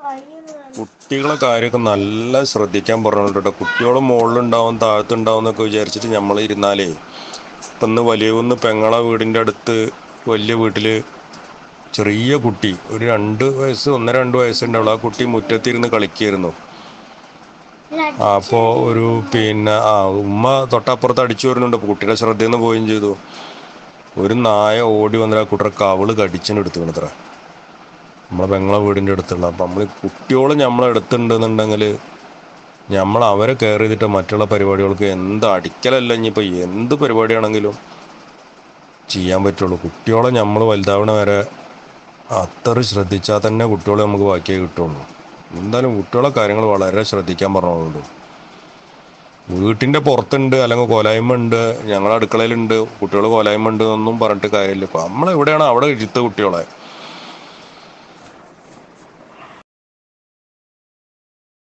കുട്ടികളെ കാര്യമൊക്കെ നല്ല ശ്രദ്ധിക്കാൻ പറഞ്ഞിട്ടുണ്ട് കേട്ടോ കുട്ടികൾ മുകളിലുണ്ടാവും താഴത്തുണ്ടാവും എന്നൊക്കെ വിചാരിച്ചിട്ട് നമ്മൾ ഇരുന്നാലേ ഇപ്പം ഇന്ന് വലിയകുന്ന് പെങ്ങളെ വീടിൻ്റെ അടുത്ത് വലിയ വീട്ടിൽ ചെറിയ കുട്ടി ഒരു രണ്ട് വയസ്സ് ഒന്നര രണ്ട് വയസ്സുണ്ടാവുള്ളൂ ആ കുട്ടി മുറ്റത്തിരുന്ന് കളിക്കായിരുന്നു അപ്പോൾ ഒരു പിന്നെ ആ ഉമ്മ തൊട്ടപ്പുറത്ത് അടിച്ചു വരുന്നുണ്ട് അപ്പോൾ കുട്ടിയുടെ ശ്രദ്ധയിൽ നിന്ന് പോവുകയും ചെയ്തു ഒരു നായ ഓടി വന്നിട്ട് ആ കുട്ടിയുടെ കവിള് കടിച്ചിന് എടുത്തുക്കണത്ര നമ്മളെ പെങ്ങളെ വീടിൻ്റെ അടുത്തുള്ള അപ്പം നമ്മൾ കുട്ടികൾ നമ്മളെ അടുത്തുണ്ടെന്നുണ്ടെങ്കിൽ നമ്മൾ അവരെ കെയർ ചെയ്തിട്ട് മറ്റുള്ള പരിപാടികൾക്ക് എന്ത് അടിക്കലല്ല ഇനിയിപ്പോൾ എന്ത് പരിപാടിയാണെങ്കിലും ചെയ്യാൻ പറ്റുള്ളൂ കുട്ടികളെ നമ്മൾ വലുതാവണ വരെ അത്ര ശ്രദ്ധിച്ചാൽ തന്നെ കുട്ടികളെ നമുക്ക് ബാക്കിയേ കിട്ടുള്ളൂ എന്തായാലും കുട്ടികളെ കാര്യങ്ങൾ വളരെ ശ്രദ്ധിക്കാൻ പറഞ്ഞോളൂ വീട്ടിൻ്റെ പുറത്തുണ്ട് അല്ലെങ്കിൽ കോലായ്മ ഉണ്ട് ഞങ്ങളുടെ അടുക്കളയിലുണ്ട് കുട്ടികൾ കോലായ്മ ഉണ്ട് എന്നൊന്നും പറഞ്ഞിട്ട് കാര്യമില്ല ഇപ്പം നമ്മളെവിടെയാണ് അവിടെ ഇരുത്ത കുട്ടികളെ